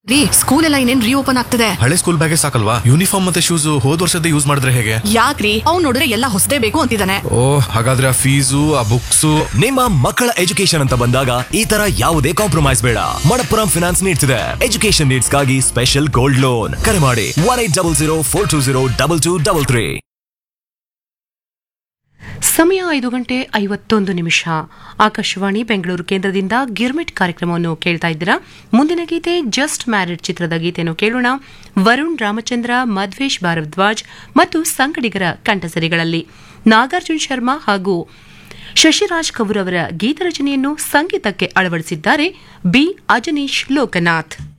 ರೀ ಸ್ಕೂಲ್ ಎಲ್ಲ ಇನ್ನೇನ್ ರೀಓಪನ್ ಆಗ್ತದೆ ಹಳೆ ಸ್ಕೂಲ್ ಬ್ಯಾಗೇ ಸಾಕಲ್ವಾ ಯೂನಿಫಾರ್ಮ್ ಮತ್ತೆ ಶೂಸ್ ಹೋದ್ ವರ್ಷದ ಯೂಸ್ ಮಾಡಿದ್ರೆ ಹೇಗೆ ಯಾಕ್ರಿ ಅವ್ನ್ ನೋಡಿದ್ರೆ ಎಲ್ಲ ಹೊಸದೇ ಬೇಕು ಅಂತಿದ್ದಾನೆ ಓ ಹಾಗಾದ್ರೆ ಆ ಫೀಸು ಆ ಬುಕ್ಸು ನಿಮ್ಮ ಮಕ್ಕಳ ಎಜುಕೇಶನ್ ಅಂತ ಬಂದಾಗ ಈ ತರ ಯಾವುದೇ ಕಾಂಪ್ರಮೈಸ್ ಬೇಡ ಮಣಪ್ಪುರಂ ಫಿನಾನ್ಸ್ ನೀಡ್ತಿದೆ ಎಜುಕೇಶನ್ ನೀಡ್ಸ್ಗಾಗಿ ಸ್ಪೆಷಲ್ ಗೋಲ್ಡ್ ಲೋನ್ ಕರೆ ಮಾಡಿ one eight double zero four two zero double two double three ಸಮಯ ಐದು ಗಂಟೆ ಐವತ್ತೊಂದು ನಿಮಿಷ ಆಕಾಶವಾಣಿ ಬೆಂಗಳೂರು ಕೇಂದ್ರದಿಂದ ಗಿರ್ಮಿಟ್ ಕಾರ್ಯಕ್ರಮವನ್ನು ಕೇಳ್ತಾ ಇದ್ದೀರಾ ಮುಂದಿನ ಗೀತೆ ಜಸ್ಟ್ ಮ್ಯಾರಿಡ್ ಚಿತ್ರದ ಗೀತೆಯನ್ನು ಕೇಳೋಣ ವರುಣ್ ರಾಮಚಂದ್ರ ಮಧ್ವೇಶ್ ಭಾರದ್ವಾಜ್ ಮತ್ತು ಸಂಗಡಿಗರ ಕಂಠಸರಿಗಳಲ್ಲಿ ನಾಗಾರ್ಜುನ್ ಶರ್ಮಾ ಹಾಗೂ ಶಶಿರಾಜ್ ಕಪೂರ್ ಅವರ ಗೀತರಚನೆಯನ್ನು ಸಂಗೀತಕ್ಕೆ ಅಳವಡಿಸಿದ್ದಾರೆ ಬಿ ಅಜನೀಶ್ ಲೋಕನಾಥ್